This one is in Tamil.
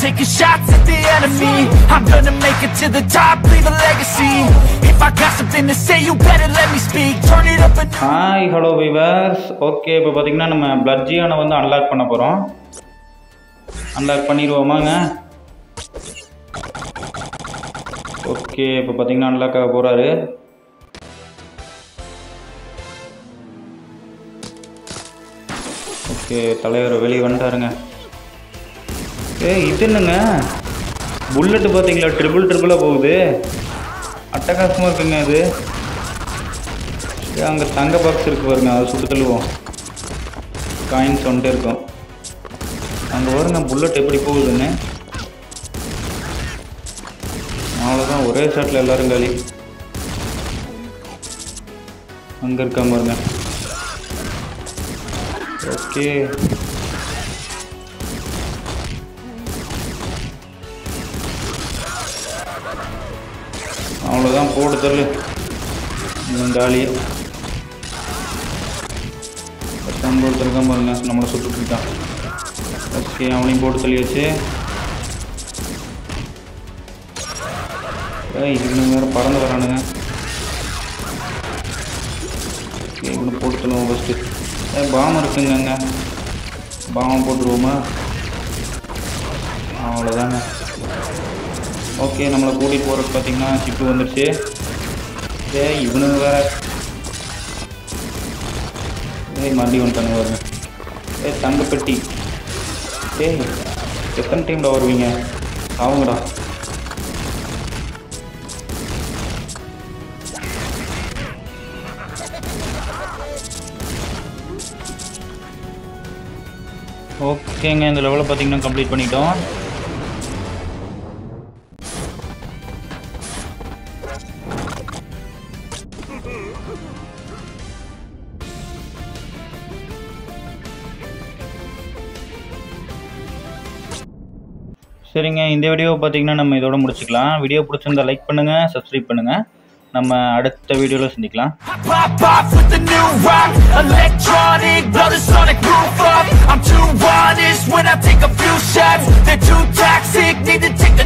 taking shots at the enemy. I'm gonna make it to the top, leave a legacy. If I got something to say, you better let me speak. Turn it up and hi hello viewers okay இப்போ பார்த்தீங்கன்னா நம்ம பிளட்ஜியானை வந்து அன்லாக் பண்ண போகிறோம் அன்லாக் பண்ணிடுவோமாங்க ஓகே இப்போ பார்த்தீங்கன்னா அன்லாக் ஆக போகிறாரு ஓகே தலைவர் வெளியே வந்துட்டாருங்க ஏய் இது என்னங்க புல்லட்டு பார்த்தீங்களா ட்ரிபிள் ட்ரிபிளாக போகுது அட்டகாசமாக இருக்குங்க அது ஏய், அங்க தங்க பாக்ஸ் இருக்கு பாருங்க அதை சுட்டு தள்ளுவோம் காயின்ஸ் வந்துட்டே இருக்கும் அங்க பாருங்க புல்லட் எப்படி போகுதுன்னு அவ்வளோதான் ஒரே ஷாட்டில் எல்லாரும் காலி அங்க இருக்கா பாருங்க ஓகே அவ்வளோதான் போட்டு தள்ளு இவன் காலி பத்தாம் ஒருத்தருக்கான் பாருங்க நம்மளை சுட்டுட்டு இருக்கான் ஓகே அவனையும் போட்டு தள்ளியாச்சு ஏய் இவனுங்க வேறு பறந்து வரானுங்க ஓகே இவனை போட்டு தள்ளுவோம் ஃபஸ்ட்டு ஏ பாம் இருக்குங்க அங்கே பாம் போட்டுருவோமா அவ்வளோதாங்க ஓகே நம்மளை கூட்டிகிட்டு போகிறதுக்கு பார்த்தீங்கன்னா சிப்பு வந்துடுச்சு ஏய் இவனுங்க வேற ஏய் மறுபடியும் வந்துட்டானுங்க வருங்க ஏய் தங்கப்பெட்டி ஏய் எத்தனை டைமில் வருவீங்க ஆவுங்கடா ஓகேங்க இந்த லெவலில் பார்த்தீங்கன்னா கம்ப்ளீட் பண்ணிட்டோம் சரிங்க இந்த வீடியோ பார்த்தீங்கன்னா நம்ம இதோட முடிச்சுக்கலாம் வீடியோ பிடிச்சிருந்தா லைக் பண்ணுங்கள் சப்ஸ்கிரைப் பண்ணுங்கள் நம்ம அடுத்த வீடியோவில் சந்திக்கலாம் pop off with the new rock. Electronic, blow the sonic roof up. I'm too honest when I take a few shots. They're too toxic, need to take